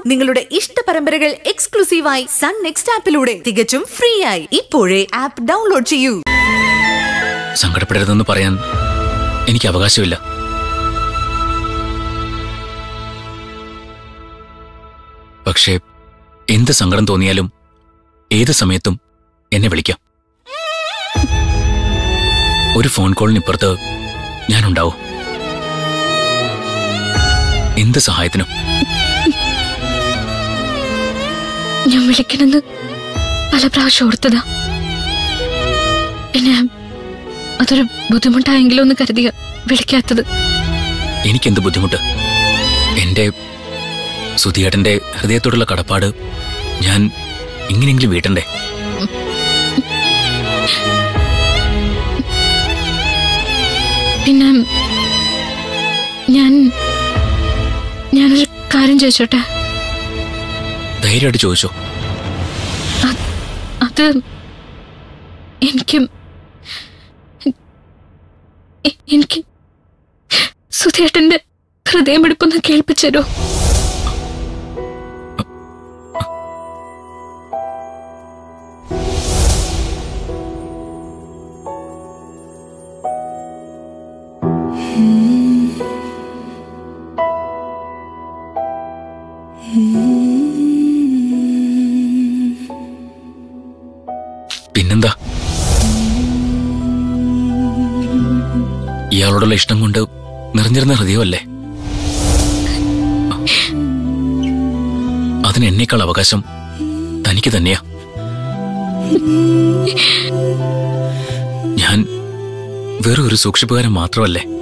നിങ്ങളുടെ ഇഷ്ട പരമ്പരകൾ എക്സ്ക്ലൂസീവായി സൺ നെക്സ്റ്റ് ആപ്പിലൂടെ തികച്ചും ഫ്രീ ആയി ഇപ്പോഴേ ആപ്പ് ഡൗൺലോഡ് ചെയ്യൂ സങ്കടപ്പെടരുതെന്ന് പറയാൻ എനിക്ക് അവകാശമില്ല പക്ഷേ എന്ത് സങ്കടം തോന്നിയാലും ഏത് സമയത്തും എന്നെ വിളിക്കാം ഒരു ഫോൺ കോളിനിപ്പുറത്ത് ഞാനുണ്ടാവും എന്ത് സഹായത്തിനും ഞാൻ വിളിക്കണമെന്ന് പല പ്രാവശ്യം ഓർത്തതാ പിന്നെ അതൊരു ബുദ്ധിമുട്ടായെങ്കിലോ എന്ന് കരുതിയ വിളിക്കാത്തത് എനിക്കെന്ത് ബുദ്ധിമുട്ട് എന്റെ സുധിയേട്ടന്റെ ഹൃദയത്തോടുള്ള കടപ്പാട് ഞാൻ ഇങ്ങനെയെങ്കിലും വീട്ടണ്ടേ പിന്നെ ഞാൻ ഞാനൊരു കാര്യം ചോദിച്ചോട്ടെ ധൈര്യമായിട്ട് ചോദിച്ചോ അത് എനിക്ക് എ- എനിക്ക് സുധേട്ടന്റെ ഹൃദയമെടുപ്പൊന്ന് കേൾപ്പിച്ചരോ പിന്നെന്താ ഇയാളോടുള്ള ഇഷ്ടം കൊണ്ട് നിറഞ്ഞിരുന്ന ഹൃദയമല്ലേ അതിന് എന്നേക്കാൾ അവകാശം തനിക്ക് തന്നെയാ ഞാൻ വെറും ഒരു സൂക്ഷിപ്പുകാരൻ മാത്രമല്ലേ